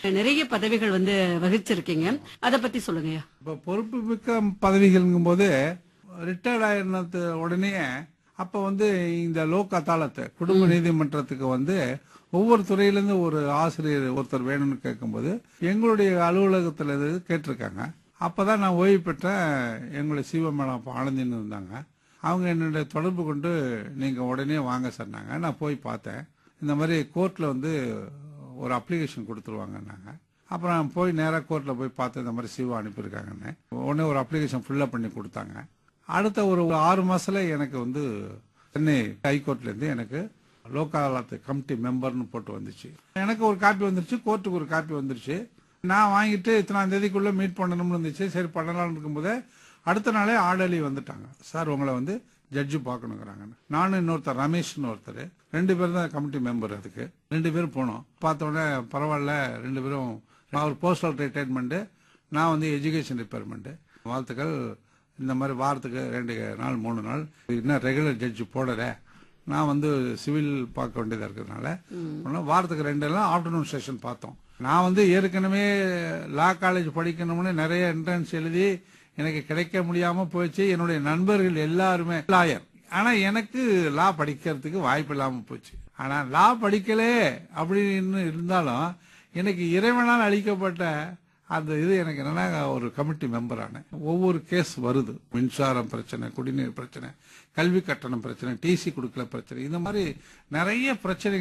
நிறைய பதவிகள் வந்து வகிச்சிருக்கீங்க அத பத்தி சொல்லுங்கய்யா இப்ப பொறுப்பு மிக்க பதவிகள்ங்கும் போது ரிட்டையர்ட் ஆயிருந்தது உடனே அப்ப வந்து இந்த லோக் அதாலத்து குடும்ப நீதிமன்றத்துக்கு வந்து ஒவ்வொரு துறையிலிருந்து ஒரு ஆசிரியர் ஒருத்தர் வேணும்னு கேட்கும்போது எங்களுடைய அலுவலகத்துல இது கேட்டிருக்காங்க அப்பதான் நான் ஓய்வு பெற்ற எங்களுடைய சிவ மேடம் அப்ப ஆனந்தின்னு இருந்தாங்க அவங்க என்னுடைய தொடர்பு கொண்டு நீங்க உடனே வாங்க சொன்னாங்க நான் போய் பார்த்தேன் இந்த மாதிரி கோர்ட்ல வந்து ஒரு அப்ளிகேஷன் கொடுத்துருவாங்கன்னாங்க அப்புறம் போய் நேராக கோர்ட்டில் போய் பார்த்து இந்த மாதிரி சிவா அனுப்பியிருக்காங்கன்னு உடனே ஒரு அப்ளிகேஷன் ஃபுல்லப் பண்ணி கொடுத்தாங்க அடுத்த ஒரு ஆறு மாசத்துல எனக்கு வந்து சென்னை ஹைகோர்ட்லேருந்து எனக்கு லோக் அதாலத் கமிட்டி மெம்பர்னு போட்டு வந்துச்சு எனக்கு ஒரு காப்பி வந்துருச்சு கோர்ட்டுக்கு ஒரு காப்பி வந்துருச்சு நான் வாங்கிட்டு இத்தனாம் தேதிக்குள்ள மீட் பண்ணணும்னு இருந்துச்சு சரி பண்ணலாம்னு இருக்கும்போது அடுத்த நாளே ஆர்டர்லி வந்துட்டாங்க சார் உங்களை வந்து ஜட்ஜு பார்க்கணுங்கிறாங்கன்னு நானும் இன்னொருத்தர் ரமேஷ்னு ஒருத்தர் ரெண்டு பேரும் தான் கமிட்டி மெம்பர் அதுக்கு ரெண்டு பேரும் போனோம் பார்த்த உடனே பரவாயில்ல ரெண்டு பேரும் நான் ஒரு போஸ்டல் ரிட்டைர்மெண்ட் நான் வந்து எஜுகேஷன் டிபார்ட்மெண்ட் வாழ்த்துக்கள் இந்த மாதிரி வாரத்துக்கு ரெண்டு நாள் மூணு நாள் இன்னும் ரெகுலர் ஜட்ஜு போடல நான் வந்து சிவில் பார்க்க வேண்டியதா இருக்கிறதுனால ஒண்ணு வாரத்துக்கு ரெண்டு எல்லாம் ஆஃப்டர்நூன் செஷன் பார்த்தோம் நான் வந்து ஏற்கனவே லா காலேஜ் படிக்கணும்னு நிறைய என்ட்ரன்ஸ் எழுதி எனக்கு கிடைக்க முடியாம போச்சு என்னுடைய நண்பர்கள் எல்லாருமே லாயர் ஆனா எனக்கு லா படிக்கிறதுக்கு வாய்ப்பு இல்லாம போச்சு ஆனா லா படிக்கலே அப்படின்னு இருந்தாலும் எனக்கு இறைவனால் அளிக்கப்பட்ட அந்த இது எனக்கு என்னன்னா ஒரு கமிட்டி மெம்பர் ஆனேன் ஒவ்வொரு கேஸ் வருது மின்சாரம் பிரச்சனை குடிநீர் பிரச்சனை கல்வி கட்டணம் பிரச்சனை டிசி கொடுக்கல பிரச்சனை இந்த மாதிரி நிறைய பிரச்சனை